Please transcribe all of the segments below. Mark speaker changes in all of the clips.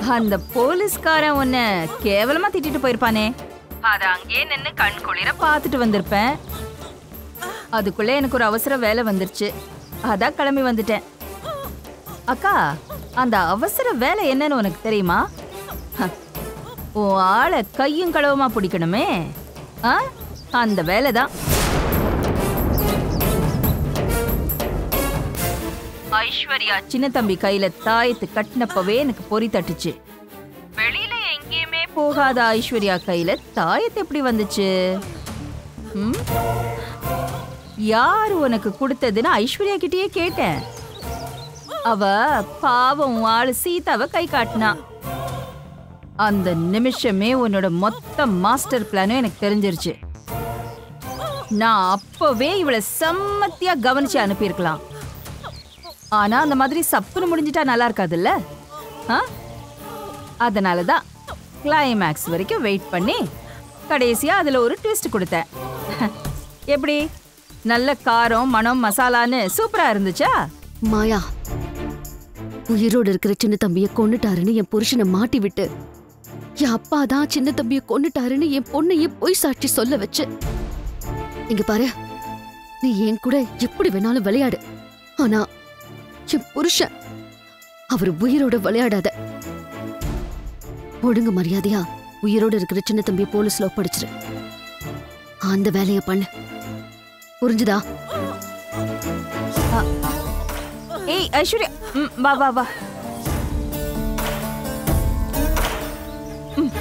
Speaker 1: அந்த போலீஸ்காரன் உன்னை கேவலமா திட்டிட்டு போயிருப்பானே அத அங்கேயே நின்னு கண் குளிர பார்த்துட்டு வந்திருப்பேன் அதுக்குள்ள எனக்கு ஒரு அவசர வேலை வந்துருச்சு அதான் கிளம்பி வந்துட்டேன் அக்கா அந்த அவசர வேலை என்னன்னு உனக்கு தெரியுமா ஹ, உன் ஆளை கையும் களவுமா பிடிக்கணுமே ஆ அந்த வேலை தான் ஐஸ்வர்யா சின்ன தம்பி கையில தாயத்து கட்டினப்பவே எனக்கு பொறி தட்டுச்சு வெளியில எங்கேயுமே போகாத ஐஸ்வர்யா கையில தாயத்து எப்படி வந்துச்சு ம்? யார் உனக்கு கொடுத்ததுன்னு ஐஸ்வர்யா கிட்டயே கேட்டேன் அவ பாவம் உன் ஆளு சீதாவை கை காட்டினா அந்த நிமிஷமே உன்னோட மொத்த மாஸ்டர் பிளானும் எனக்கு தெரிஞ்சிருச்சு நான் அப்பவே இவளை செம்மத்தியா கவனிச்சு அனுப்பியிருக்கலாம் ஆனா அந்த மாதிரி சப்புன்னு முடிஞ்சிட்டா நல்லா இருக்காதுல்ல ஆ அதனால தான் கிளைமேக்ஸ் வரைக்கும் வெயிட் பண்ணி கடைசியா அதுல ஒரு ட்விஸ்ட் கொடுத்தேன் எப்படி நல்ல காரம் மனம் மசாலான்னு சூப்பரா இருந்துச்சா
Speaker 2: மாயா உயிரோடு இருக்கிற சின்ன தம்பிய கொன்னுட்டாருன்னு என் புருஷனை மாட்டி விட்டு என் அப்பா தான் சின்ன தம்பிய கொன்னுட்டாருன்னு என் பொண்ணையே பொய் சாட்சி சொல்ல வச்சு இங்க பாரு நீ என் கூட எப்படி வேணாலும் விளையாடு ஆனா என் புருஷன் அவர் உயிரோட விளையாடாத ஒழுங்கு மரியாதையா உயிரோட இருக்கிற சின்ன தம்பிய போலீஸ்ல ஒப்படைச்சிரு அந்த வேலைய பண்ணு புரிஞ்சுதா
Speaker 1: ஏய் ஐஸ்வர்யா ம், வா வா வா ம்.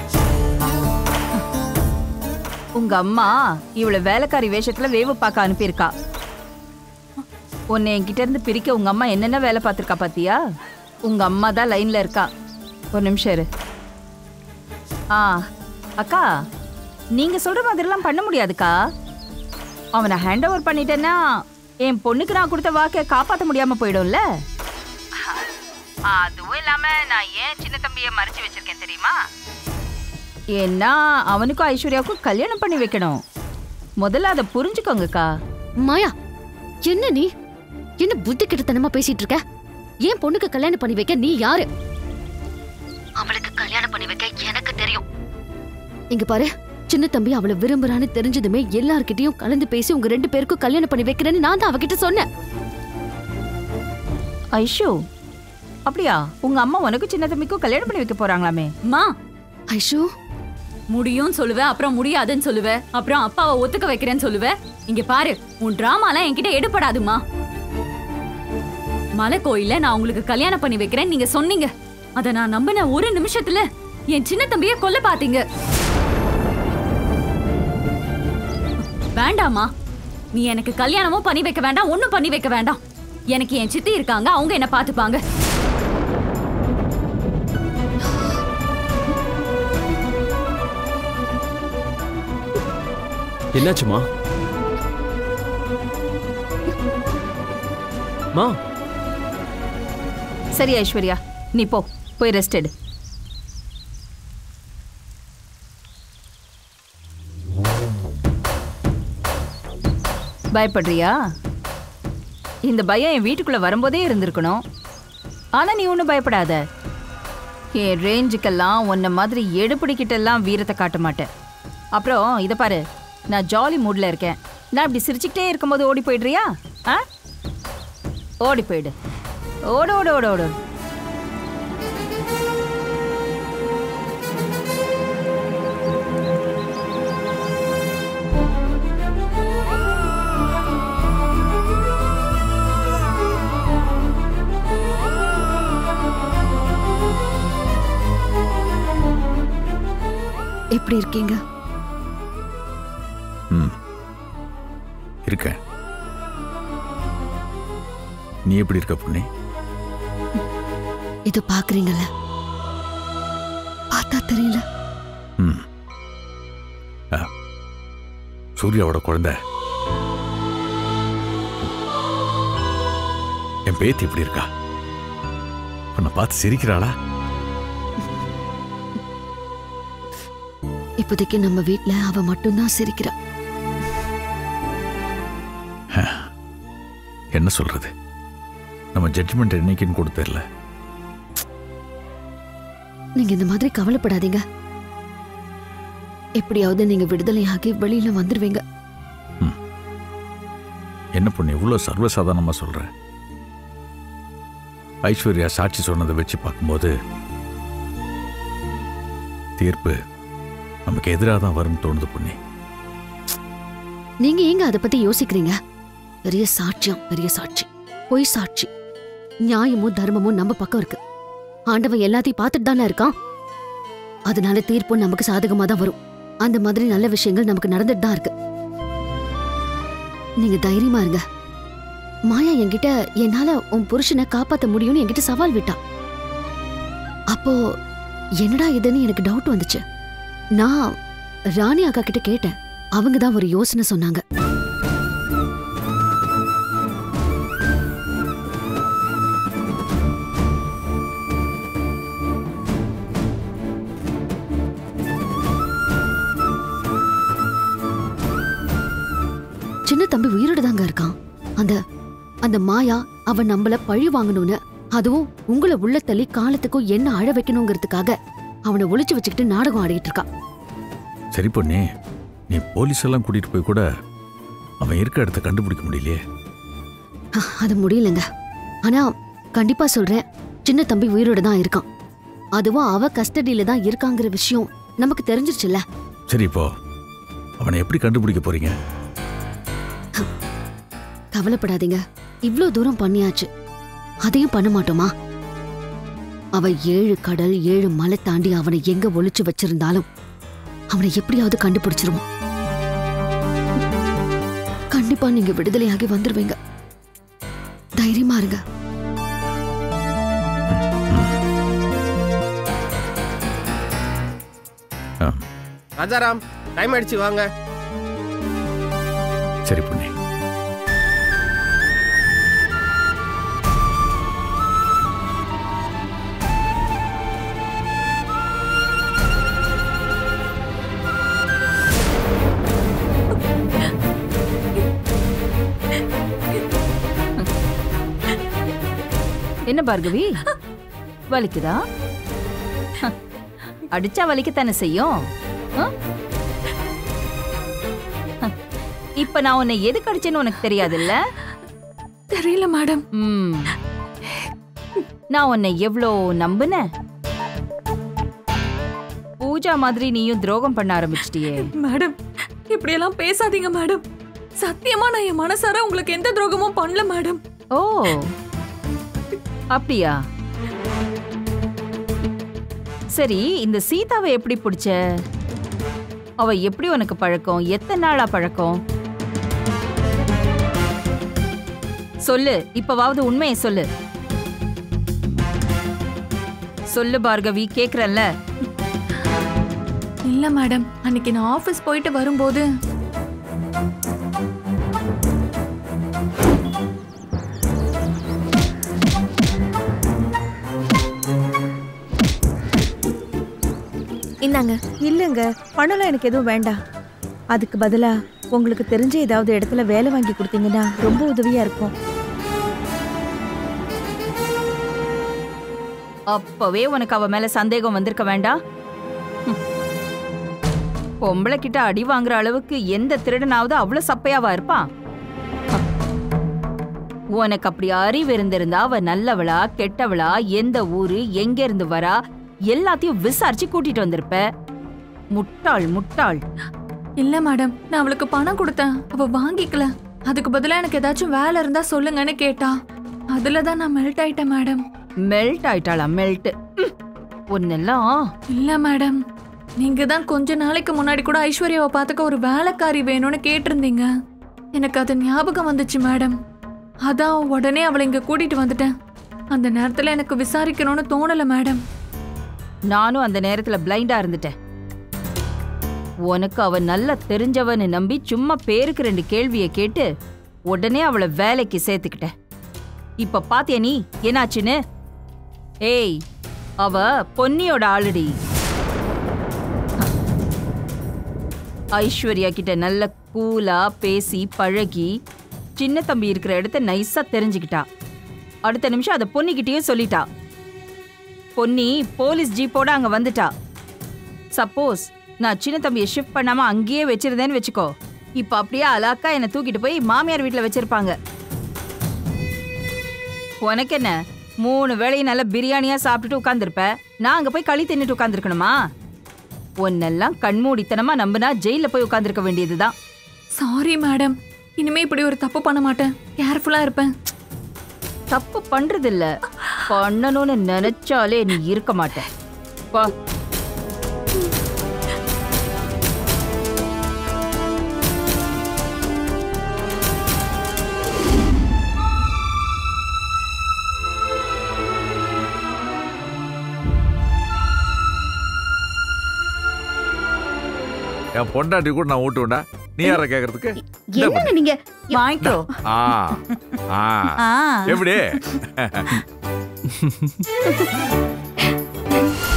Speaker 1: உங்க அம்மா இவளை வேலைக்காரி வேஷத்துல வேவு பார்க்க அனுப்பியிருக்கா உன்னை என்கிட்ட இருந்து பிரிக்க உங்க அம்மா என்னென்ன வேலை பார்த்திருக்கா பாத்தியா உங்க அம்மா தான் லைன்ல இருக்கா ஒரு நிமிஷம் இரு ஆ அக்கா நீங்க சொல்ற மாதிரிலாம் பண்ண முடியாதுக்கா அவனை ஹேண்ட் ஓவர் பண்ணிட்டேன்னா என் பொண்ணுக்கு நான் கொடுத்த வாக்கை காப்பாற்ற முடியாம போயிடும்ல அதுவும் இல்லாம நான் ஏன் சின்ன தம்பியை மறைச்சு வச்சிருக்கேன் தெரியுமா ஏன்னா அவனுக்கும் ஐஸ்வர்யாவுக்கும் கல்யாணம் பண்ணி வைக்கணும் முதல்ல அதை புரிஞ்சுக்கோங்கக்கா
Speaker 2: மாயா என்ன நீ என்ன புத்தி கிட்டத்தனமா பேசிட்டு இருக்க ஏன் பொண்ணுக்கு கல்யாணம் பண்ணி வைக்க நீ யாரு அவளுக்கு கல்யாணம் பண்ணி வைக்க எனக்கு தெரியும் இங்க பாரு சின்ன தம்பி அவளை விரும்புறான்னு தெரிஞ்சதுமே எல்லார்கிட்டயும் கலந்து பேசி உங்க ரெண்டு பேருக்கும் கல்யாணம் பண்ணி வைக்கிறேன்னு நான் தான் அவகிட்ட சொன்னேன்
Speaker 1: ஐஷு அப்படியா உங்க அம்மா உனக்கும் சின்ன தம்பிக்கும் கல்யாணம் பண்ணி வைக்க போறாங்களாமே
Speaker 3: மா
Speaker 2: ஐஷு
Speaker 3: முடியும்னு சொல்லுவ அப்புறம் முடியாதுன்னு சொல்லுவ அப்புறம் அப்பாவை ஒத்துக்க வைக்கிறேன்னு சொல்லுவ இங்க பாரு உன் டிராமாலாம் என்கிட்ட எடுபடாதுமா மலை கோயில்ல நான் உங்களுக்கு கல்யாணம் பண்ணி வைக்கிறேன் நீங்க சொன்னீங்க அத நான் நம்பின ஒரு நிமிஷத்துல என் சின்ன தம்பிய கொல்ல பாத்தீங்க வேண்டாமா நீ எனக்கு கல்யாணமும் பண்ணி வைக்க வேண்டாம் ஒண்ணும் பண்ணி வைக்க வேண்டாம் எனக்கு என் சித்தி இருக்காங்க அவங்க என்ன பாத்துப்பாங்க
Speaker 4: என்னாச்சுமா மா
Speaker 1: சரி ஐஸ்வர்யா நீ போ போய் ரெஸ்ட் எடு பயப்படுறியா இந்த பயம் என் வீட்டுக்குள்ள வரும்போதே இருந்திருக்கணும் ஆனா நீ ஒன்றும் பயப்படாத என் ரேஞ்சுக்கெல்லாம் உன்ன மாதிரி எடுப்பிடிக்கிட்டெல்லாம் வீரத்தை காட்ட மாட்டேன் அப்புறம் இதை பாரு நான் ஜாலி மூட்ல இருக்கேன் நான் இப்படி சிரிச்சுக்கிட்டே இருக்கும்போது ஓடி போயிடுறியா ஆ ஓடி போயிடு ஓடு ஓடு ஓடு ஓடு
Speaker 2: எப்படி இருக்கீங்க
Speaker 5: ம் இருக்கேன் நீ எப்படி இருக்க பொண்ணே
Speaker 2: இது பாக்குறீங்கல்ல பார்த்தா தெரியல
Speaker 5: ம் ஆ, சூர்யாவோட குழந்தை என் பேத்தி இப்படி இருக்கா உன்னை பார்த்து சிரிக்கிறாளா
Speaker 2: இப்போதைக்கு நம்ம வீட்ல அவ மட்டும்தான் சிரிக்கிறா
Speaker 5: என்ன சொல்றது நம்ம ஜட்ஜ்மெண்ட் என்னைக்குன்னு கூட தெரியல
Speaker 2: நீங்க இந்த மாதிரி கவலைப்படாதீங்க எப்படியாவது நீங்க விடுதலையாகி வெளியில வந்துருவீங்க
Speaker 5: என்ன பொண்ணு இவ்வளோ சர்வசாதாரணமா சொல்ற ஐஸ்வர்யா சாட்சி சொன்னதை வச்சு பார்க்கும்போது தீர்ப்பு நமக்கு எதிராக தான் வரும்னு தோணுது பொண்ணி
Speaker 2: நீங்க ஏங்க அதை பத்தி யோசிக்கிறீங்க பெரிய சாட்சியம் பெரிய சாட்சி பொய் சாட்சி நியாயமும் தர்மமும் நம்ம பக்கம் இருக்கு ஆண்டவன் எல்லாத்தையும் பார்த்துட்டு தானே இருக்கான் அதனால தீர்ப்பும் நமக்கு சாதகமா தான் வரும் அந்த மாதிரி நல்ல விஷயங்கள் நமக்கு நடந்துட்டு தான் இருக்கு நீங்க தைரியமா இருங்க மாயா என்கிட்ட என்னால உன் புருஷனை காப்பாத்த முடியும்னு என்கிட்ட சவால் விட்டா அப்போ என்னடா இதுன்னு எனக்கு டவுட் வந்துச்சு நான் ராணி அக்கா கிட்ட கேட்டேன் அவங்க தான் ஒரு யோசனை சொன்னாங்க சின்ன தம்பி உயிரோட தாங்க இருக்கான் அந்த அந்த மாயா அவன் நம்மள பழி வாங்கணும்னு அதுவும் உங்களை உள்ள தள்ளி காலத்துக்கும் என்ன அழ வைக்கணுங்கிறதுக்காக அவனை ஒளிச்சு வச்சுக்கிட்டு நாடகம் ஆடிட்டு இருக்கான்
Speaker 5: சரி பொண்ணே நீ போலீஸ் எல்லாம் கூட்டிட்டு போய் கூட அவன் இருக்க இடத்த கண்டுபிடிக்க முடியலையே
Speaker 2: அஹ், அது முடியலங்க ஆனா கண்டிப்பா சொல்றேன் சின்ன தம்பி உயிரோட தான் இருக்கான் அதுவும் அவ கஸ்டடியில தான் இருக்காங்கிற விஷயம் நமக்கு தெரிஞ்சிருச்சுல்ல
Speaker 5: சரி இப்போ அவனை எப்படி கண்டுபிடிக்க போறீங்க
Speaker 2: கவலைப்படாதீங்க இவ்ளோ தூரம் பண்ணியாச்சு அதையும் பண்ண மாட்டோமா அவ ஏழு கடல் ஏழு மலை தாண்டி அவனை எங்க ஒளிச்சு வச்சிருந்தாலும் அவனை எப்படியாவது கண்டுபிடிச்சிருவோம் கண்டிப்பா நீங்க விடுதலையாகி வந்துருவீங்க தைரியமா இருங்க
Speaker 5: ஆ,
Speaker 4: ராஜாராம் டைம் ஆயிடுச்சு வாங்க
Speaker 5: சரி பொண்ணே
Speaker 1: என்ன பார்கவி வலிக்குதா ஹ, அடிச்சா வலிக்கத்தானே செய்யும் ஆ? ஹ, இப்ப நான் உன்னை எதுக்கு அடிச்சேன்னு உனக்கு தெரியாதுல்ல
Speaker 3: தெரியல மேடம்
Speaker 1: ம். நான் உன்னை எவ்வளோ நம்புனேன் பூஜா மாதிரி நீயும் துரோகம் பண்ண ஆரம்பிச்சிட்டியே
Speaker 3: மேடம் இப்படியெல்லாம் பேசாதீங்க மேடம் சத்தியமா நான் என் மனசார உங்களுக்கு எந்த துரோகமும் பண்ணல மேடம்
Speaker 1: ஓ அப்படியா சரி இந்த சீதாவை எப்படி பிடிச்ச அவ எப்படி உனக்கு பழக்கம் எத்தனை நாளா பழக்கம் சொல்லு இப்பவாவது உண்மையை சொல்லு சொல்லு பார்கவி கேக்குறல்ல
Speaker 3: இல்ல மேடம் அன்னைக்கு நான் ஆபீஸ் போயிட்டு வரும்போது
Speaker 6: இந்தாங்க இல்லைங்க பணம்லாம் எனக்கு எதுவும் வேண்டாம் அதுக்கு பதிலா உங்களுக்கு தெரிஞ்ச ஏதாவது இடத்துல வேலை வாங்கி கொடுத்தீங்கன்னா ரொம்ப உதவியா இருக்கும்
Speaker 1: அப்பவே உனக்கு அவ மேல சந்தேகம் வந்திருக்க வேண்டாம் ஹம். பொம்பளை கிட்ட அடி வாங்குற அளவுக்கு எந்த திருடனாவது அவ்வளவு சப்பையாவா இருப்பான் ஹம். உனக்கு அப்படி அறிவு இருந்திருந்தா அவ நல்லவளா கெட்டவளா எந்த ஊரு எங்க இருந்து வரா எல்லாத்தையும் விசாரிச்சு கூட்டிட்டு வந்திருப்ப முட்டாள் முட்டாள்
Speaker 3: இல்ல மேடம் நான் அவளுக்கு பணம் கொடுத்தேன் அவ வாங்கிக்கல அதுக்கு பதிலா எனக்கு ஏதாச்சும் வேலை இருந்தா சொல்லுங்கன்னு கேட்டா அதுல தான் நான் மெல்ட் ஆயிட்டேன் மேடம்
Speaker 1: மெல்ட் ஆயிட்டாளா மெல்ட் ஒன்னெல்லாம்
Speaker 3: இல்ல மேடம் நீங்க தான் கொஞ்ச நாளைக்கு முன்னாடி கூட ஐஸ்வர்யாவை பார்த்துக்க ஒரு வேலைக்காரி வேணும்னு கேட்டிருந்தீங்க எனக்கு அது ஞாபகம் வந்துச்சு மேடம் அதான் உடனே அவளை இங்க கூட்டிட்டு வந்துட்டேன் அந்த நேரத்துல எனக்கு விசாரிக்கணும்னு தோணல மேடம்
Speaker 1: நானும் அந்த நேரத்துல பிளைண்டா இருந்துட்டேன் உனக்கு அவ நல்லா தெரிஞ்சவன்னு நம்பி சும்மா பேருக்கு ரெண்டு கேள்வியை கேட்டு உடனே அவளை வேலைக்கு சேர்த்துக்கிட்டேன் இப்ப பாத்தியா நீ என்னாச்சுன்னு ஏய் அவ பொன்னியோட ஆளுடி ஐஸ்வர்யா கிட்ட நல்ல கூலா பேசி பழகி சின்ன தம்பி இருக்கிற இடத்த நைஸா தெரிஞ்சுக்கிட்டா அடுத்த நிமிஷம் அதை பொன்னிக்கிட்டயே சொல்லிட்டா பொன்னி போலீஸ் ஜீப்போட அங்க வந்துட்டா சப்போஸ் நான் சின்ன தம்பியை ஷிஃப்ட் பண்ணாம அங்கேயே வச்சிருந்தேன்னு வச்சுக்கோ இப்ப அப்படியே அலாக்கா என்னை தூக்கிட்டு போய் மாமியார் வீட்டுல வச்சிருப்பாங்க உனக்கு என்ன மூணு வேளையும் நல்ல பிரியாணியா சாப்பிட்டுட்டு உட்காந்துருப்ப நான் அங்க போய் களி தின்னுட்டு உட்காந்துருக்கணுமா உன்னெல்லாம் கண்மூடித்தனமா நம்பினா ஜெயில போய் உட்காந்துருக்க வேண்டியதுதான்
Speaker 3: சாரி மேடம் இனிமே இப்படி ஒரு தப்பு பண்ண மாட்டேன் கேர்ஃபுல்லா இருப்பேன்
Speaker 1: தப்பு பண்றது இல்ல பண்ணணும்னு நினைச்சாலே நீ இருக்க மாட்ட பா
Speaker 7: என் பொண்டாட்டி கூட நான் ஊட்டுவேன்டா நீ யார கேக்குறதுக்கு இந்தா
Speaker 6: என்னங்க நீங்க
Speaker 1: வாங்கிக்கோ
Speaker 7: ஆ ஆ
Speaker 1: ஆ
Speaker 7: எப்படி